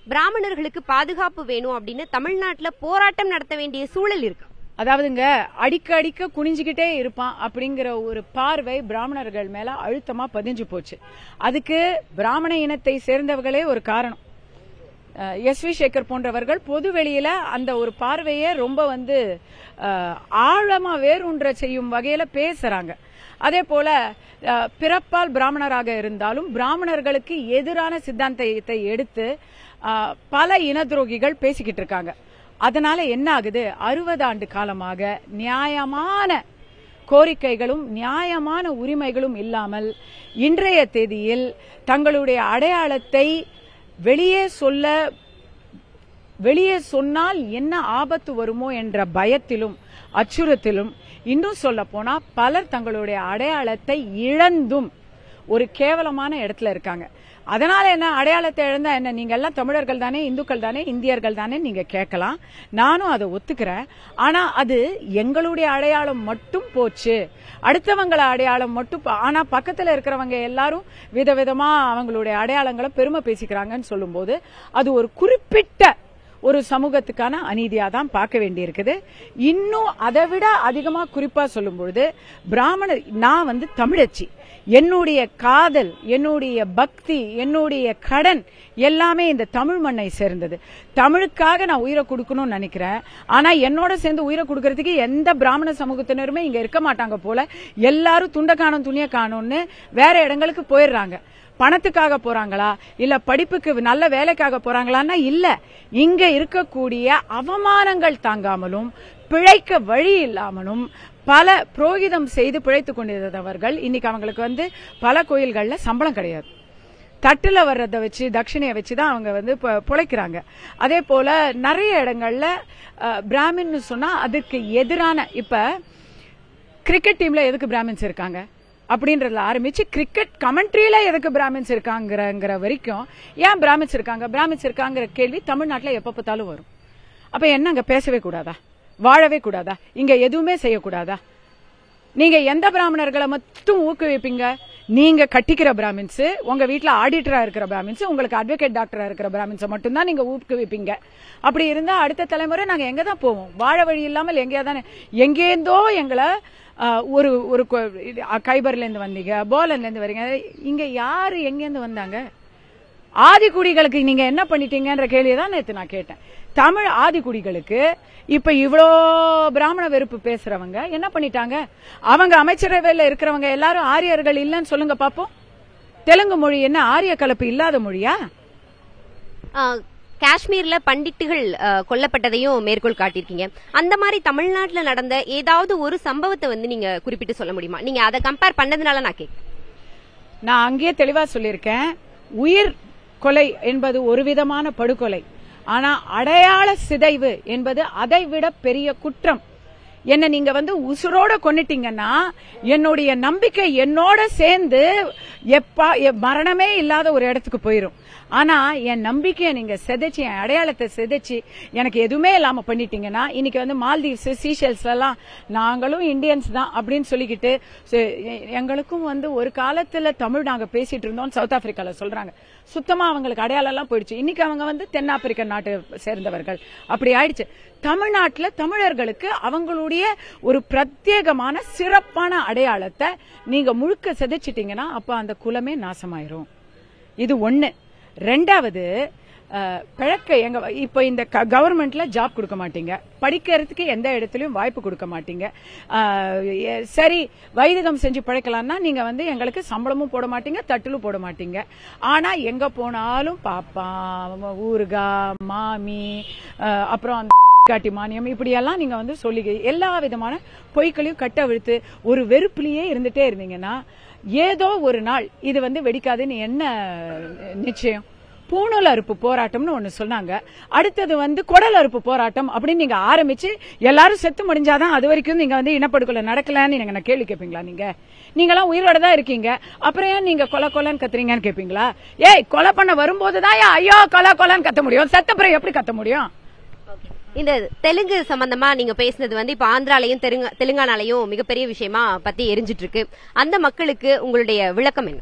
பிராமணர்களுக்கு பாதுகாப்பு வேணும் அப்படின்னு தமிழ்நாட்டுல போராட்டம் நடத்த வேண்டிய சூழல் இருக்கு அதாவதுங்க அடிக்க அடிக்க குனிஞ்சுக்கிட்டே இருப்பான் அப்படிங்கிற ஒரு பார்வை பிராமணர்கள் மேல அழுத்தமா பதிஞ்சு போச்சு அதுக்கு பிராமண இனத்தை சேர்ந்தவர்களே ஒரு காரணம் அஹ், எஸ் வி சேகர் போன்றவர்கள் பொது வெளியில அந்த ஒரு பார்வையை ரொம்ப வந்து அஹ், ஆழமா வேரூன்ற செய்யும் வகையில பேசுறாங்க அதே போல அஹ், பிறப்பால் பிராமணராக இருந்தாலும் பிராமணர்களுக்கு எதிரான சித்தாந்தத்தை எடுத்து அஹ், பல இன துரோகிகள் பேசிக்கிட்டு இருக்காங்க அதனால என்ன ஆகுது அறுபது ஆண்டு காலமாக நியாயமான கோரிக்கைகளும் நியாயமான உரிமைகளும் இல்லாமல் இன்றைய தேதியில் தங்களுடைய அடையாளத்தை வெளியே சொல்ல வெளியே சொன்னால் என்ன ஆபத்து வருமோ என்ற பயத்திலும் அச்சுறுத்திலும் இன்னும் சொல்ல போனா பலர் தங்களுடைய அடையாளத்தை இழந்தும் ஒரு கேவலமான இடத்துல இருக்காங்க அதனால என்ன அடையாளத்தை இழந்தா என்ன நீங்க எல்லாம் தமிழர்கள் தானே இந்துக்கள் தானே இந்தியர்கள் தானே நீங்க கேட்கலாம் நானும் அதை ஒத்துக்கிறேன் ஆனா அது எங்களுடைய அடையாளம் மட்டும் போச்சு அடுத்தவங்கள அடையாளம் மட்டும் ப- ஆனா பக்கத்துல இருக்கிறவங்க எல்லாரும் விதவிதமா அவங்களுடைய அடையாளங்களை பெருமை பேசிக்கிறாங்கன்னு சொல்லும்போது அது ஒரு குறிப்பிட்ட ஒரு சமூகத்துக்கான அநீதியா தான் பார்க்க வேண்டியிருக்குது இன்னும் அதை விட அதிகமா குறிப்பா சொல்லும் பொழுது பிராமணர் நான் வந்து தமிழச்சி என்னுடைய காதல் என்னுடைய பக்தி என்னுடைய கடன் எல்லாமே இந்த தமிழ் மண்ணை சேர்ந்தது தமிழுக்காக நான் உயிரை கொடுக்கணும்னு நினைக்கிறேன் ஆனா என்னோட சேர்ந்து உயிரை கொடுக்கறதுக்கு எந்த பிராமண சமூகத்தினருமே இங்க இருக்க மாட்டாங்க போல எல்லாரும் துண்ட காணும் துணிய காணும்னு வேற இடங்களுக்கு போயிடுறாங்க பணத்துக்காக போறாங்களா இல்ல படிப்புக்கு நல்ல வேலைக்காக போறாங்களான்னா இல்ல இங்க இருக்கக்கூடிய அவமானங்கள் தாங்காமலும் பிழைக்க வழி இல்லாமலும் பல புரோகிதம் செய்து பிழைத்துக் கொண்டிருந்தவர்கள் இன்னைக்கு அவங்களுக்கு வந்து பல கோயில்கள்ல சம்பளம் கிடையாது தட்டுல வர்றத வச்சு தட்சிணையை வச்சு தான் அவங்க வந்து பு- பிழைக்கிறாங்க அதே போல நிறைய இடங்கள்ல அஹ், பிராமின்னு சொன்னா அதுக்கு எதிரான இப்ப கிரிக்கெட் டீம்ல எதுக்கு பிராமின்ஸ் இருக்காங்க அப்படின்றதுல ஆரம்பிச்சு கிரிக்கெட் கமெண்ட்ரியில எதுக்கு பிராமின்ஸ் இருக்காங்கிற வரைக்கும் ஏன் பிராமின்ஸ் இருக்காங்க பிராமின்ஸ் இருக்காங்கிற கேள்வி தமிழ்நாட்டுல எப்ப பார்த்தாலும் வரும் அப்ப என்னங்க பேசவே கூடாதா வாழவே கூடாதா இங்க எதுவுமே செய்யக்கூடாதா நீங்க எந்த பிராமணர்களை மட்டும் ஊக்குவிப்பீங்க நீங்க கட்டிக்கிற பிராமின்ஸ் உங்க வீட்ல ஆடிட்டரா இருக்கிற பிராமின்ஸ் உங்களுக்கு அட்வொகேட் டாக்டரா இருக்கிற பிராமின்ஸை மட்டும்தான் நீங்க ஊக்குவிப்பீங்க அப்படி இருந்தா அடுத்த தலைமுறை நாங்க எங்க தான் போவோம் வாழ வழி இல்லாமல் எங்கேயா தானே எங்கேருந்தோ எங்களை ஆஹ், ஒரு ஒரு கொ- இது, அஹ், கைபர்ல இருந்து வந்தீங்க போலன்ல இருந்து வரீங்க இங்க யாரு எங்கேருந்து வந்தாங்க ஆதிக்குடிகளுக்கு நீங்க என்ன பண்ணிட்டீங்கன்ற கேள்வியை தான் நேத்து நான் கேட்டேன் தமிழ் ஆதிக்குடிகளுக்கு இப்ப இவ்வளோ பிராமண வெறுப்பு பேசுறவங்க என்ன பண்ணிட்டாங்க அவங்க அமைச்சரவையில இருக்கிறவங்க எல்லாரும் ஆரியர்கள் இல்லைன்னு சொல்லுங்க பாப்போம் தெலுங்கு மொழி என்ன ஆரிய கலப்பு இல்லாத மொழியா ஆஹ், காஷ்மீர்ல பண்டிட்டுகள் ஆஹ், கொல்லப்பட்டதையும் மேற்கோள் காட்டியிருக்கீங்க அந்த மாதிரி தமிழ்நாட்டுல நடந்த ஏதாவது ஒரு சம்பவத்தை வந்து நீங்க குறிப்பிட்டு சொல்ல முடியுமா நீங்க அதை கம்பேர் பண்ணதுனால நான் கேட்கிறேன் நான் அங்கேயே தெளிவா சொல்லியிருக்கேன் உயிர் கொலை என்பது ஒரு விதமான படுகொலை ஆனா அடையாள சிதைவு என்பது அதை விட பெரிய குற்றம் என்ன நீங்க வந்து உசுரோட கொன்னுட்டீங்கன்னா என்னுடைய நம்பிக்கை என்னோட சேர்ந்து எப்பா எ- மரணமே இல்லாத ஒரு இடத்துக்கு போயிரும் ஆனா என் நம்பிக்கையை நீங்க சிதைச்சு என் அடையாளத்தை சிதைச்சு எனக்கு எதுவுமே இல்லாம பண்ணிட்டீங்கன்னா இன்னைக்கு வந்து மால்தீவ்ஸ் சீஷெல்ஸ் எல்லாம் நாங்களும் இந்தியன்ஸ் தான் அப்படின்னு சொல்லிக்கிட்டு சே- எ- எங்களுக்கும் வந்து ஒரு காலத்துல தமிழ் நாங்க பேசிட்டு இருந்தோம் சவுத் ஆப்பிரிக்கால சொல்றாங்க சுத்தமா அவங்களுக்கு அடையாளம் எல்லாம் போயிடுச்சு இன்னைக்கு அவங்க வந்து தென்னாப்பிரிக்க நாட்டை சேர்ந்தவர்கள் அப்படி ஆயிடுச்சு தமிழ்நாட்டுல தமிழர்களுக்கு அவங்களுடைய ஒரு பிரத்யேகமான சிறப்பான அடையாளத்தை நீங்க முழுக்க சிதைச்சிட்டீங்கன்னா அப்ப அந்த குலமே நாசமாயிரும் இது ஒண்ணு ரெண்டாவது அஹ், பிழக்க எங்க இப்ப இந்த கவர்மெண்ட்ல ஜாப் கொடுக்க மாட்டீங்க படிக்கிறதுக்கு எந்த இடத்துலயும் வாய்ப்பு கொடுக்க மாட்டீங்க அஹ், எ- சரி வைதிகம் செஞ்சு பிழைக்கலாம்னா நீங்க வந்து எங்களுக்கு சம்பளமும் போட மாட்டீங்க தட்டுலும் போட மாட்டீங்க ஆனா எங்க போனாலும் பாப்பான் ஊருகா மாமி அஹ், அப்புறம் அந்த காட்டி மானியம் இப்படியெல்லாம் நீங்க வந்து சொல்லி எல்லா விதமான பொய்களையும் கட்டவிழ்த்து ஒரு வெறுப்புலயே இருந்துட்டே இருந்தீங்கன்னா ஏதோ ஒரு நாள் இது வந்து வெடிக்காதுன்னு என்ன நிச்சயம் பூணூல் அறுப்பு போராட்டம்னு ஒண்ணு சொன்னாங்க அடுத்தது வந்து குடல் அறுப்பு போராட்டம் அப்படின்னு நீங்க ஆரம்பிச்சு எல்லாரும் செத்து முடிஞ்சாதான் அது வரைக்கும் நீங்க வந்து இனப்படுகொலை நடக்கலன்னு நீங்க என்ன கேள்வி கேட்பீங்களா நீங்க நீங்களாம் உயிரோட தான் இருக்கீங்க அப்புறம் ஏன் நீங்க கொலை கொலைன்னு கத்துறீங்கன்னு கேட்பீங்களா ஏய் கொலை பண்ண வரும்போதுதான் ஏன் ஐயோ கொலை கொலைன்னு கத்த முடியும் செத்தப்புறம் எப்படி கத்த முடியும் இந்த தெலுங்கு சம்பந்தமா நீங்க பேசினது வந்து இப்ப ஆந்திராலையும் தெலுங்கு தெலுங்கானாலையும் மிகப்பெரிய விஷயமா பத்தி எரிஞ்சிட்டு இருக்கு அந்த மக்களுக்கு உங்களுடைய விளக்கம் என்ன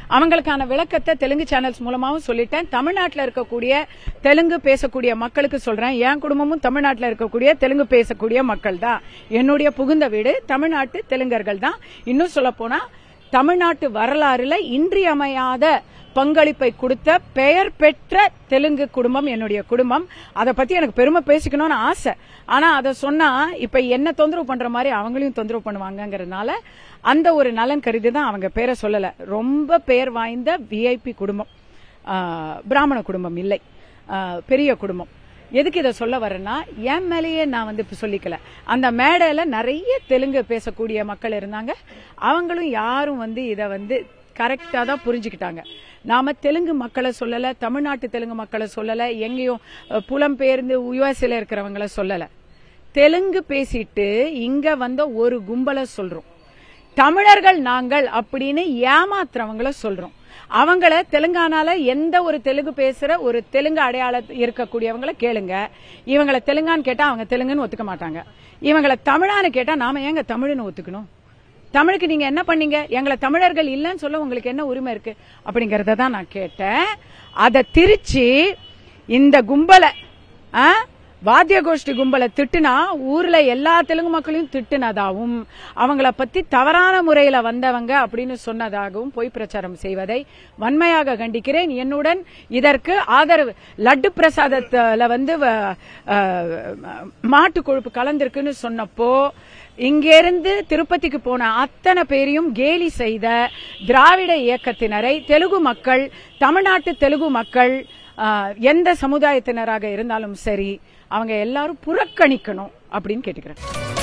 அவங்களுக்கான விளக்கத்தை தெலுங்கு சேனல்ஸ் மூலமாவும் சொல்லிட்டேன் தமிழ்நாட்டில் இருக்கக்கூடிய தெலுங்கு பேசக்கூடிய மக்களுக்கு சொல்றேன் என் குடும்பமும் தமிழ்நாட்டில் இருக்கக்கூடிய தெலுங்கு பேசக்கூடிய மக்கள் தான் என்னுடைய புகுந்த வீடு தமிழ்நாட்டு தெலுங்கர்கள் தான் இன்னும் சொல்ல போனா தமிழ்நாட்டு வரலாறுல இன்றியமையாத பங்களிப்பை கொடுத்த பெயர் பெற்ற தெலுங்கு குடும்பம் என்னுடைய குடும்பம் அதை பத்தி எனக்கு பெருமை பேசிக்கணும்னு ஆசை ஆனா அதை சொன்னா இப்ப என்ன தொந்தரவு பண்ற மாதிரி அவங்களையும் தொந்தரவு பண்ணுவாங்கங்கறதுனால அந்த ஒரு நலன் கருதி தான் அவங்க பேரை சொல்லல ரொம்ப பெயர் வாய்ந்த விஐபி குடும்பம் ஆஹ், பிராமண குடும்பம் இல்லை ஆஹ், பெரிய குடும்பம் எதுக்கு இதை சொல்ல வரேன்னா என் மேலேயே நான் வந்து இப்ப சொல்லிக்கல அந்த மேடையில நிறைய தெலுங்கு பேசக்கூடிய மக்கள் இருந்தாங்க அவங்களும் யாரும் வந்து இதை வந்து கரெக்டா தான் புரிஞ்சுக்கிட்டாங்க நாம தெலுங்கு மக்களை சொல்லல தமிழ்நாட்டு தெலுங்கு மக்களை சொல்லல எங்கேயும் அஹ், புலம்பெயர்ந்து யுஎஸ்ல இருக்கிறவங்கள சொல்லல தெலுங்கு பேசிட்டு இங்க வந்த ஒரு கும்பலை சொல்றோம் தமிழர்கள் நாங்கள் அப்படின்னு ஏமாத்துறவங்கள சொல்றோம் அவங்கள தெலுங்கானால எந்த ஒரு தெலுங்கு பேசுற ஒரு தெலுங்கு அடையாள இருக்கக்கூடியவங்கள கேளுங்க இவங்கள தெலுங்கான்னு கேட்டா அவங்க தெலுங்குன்னு ஒத்துக்க மாட்டாங்க இவங்கள தமிழான்னு கேட்டா நாம ஏங்க தமிழ்னு ஒத்துக்கணும் தமிழுக்கு நீங்க என்ன பண்ணீங்க எங்களை தமிழர்கள் இல்லைன்னு சொல்ல உங்களுக்கு என்ன உரிமை இருக்கு அப்படிங்கறத தான் நான் கேட்டேன் அதை திரிச்சு இந்த கும்பலை ஆ, வாத்திய கோஷ்டி கும்பலை திட்டுனா ஊர்ல எல்லா தெலுங்கு மக்களையும் திட்டுனதாகவும் அவங்கள பத்தி தவறான முறையில வந்தவங்க அப்படின்னு சொன்னதாகவும் பொய் பிரச்சாரம் செய்வதை வன்மையாக கண்டிக்கிறேன் என்னுடன் இதற்கு ஆதரவு லட்டு பிரசாதத்துல வந்து வ- அஹ், மாட்டு கொழுப்பு கலந்திருக்குன்னு சொன்னப்போ இங்கிருந்து திருப்பதிக்கு போன அத்தனை பேரையும் கேலி செய்த திராவிட இயக்கத்தினரை தெலுங்கு மக்கள் தமிழ்நாட்டு தெலுங்கு மக்கள் ஆஹ், எந்த சமுதாயத்தினராக இருந்தாலும் சரி அவங்க எல்லாரும் புறக்கணிக்கணும் அப்படின்னு கேட்டுக்கிறேன்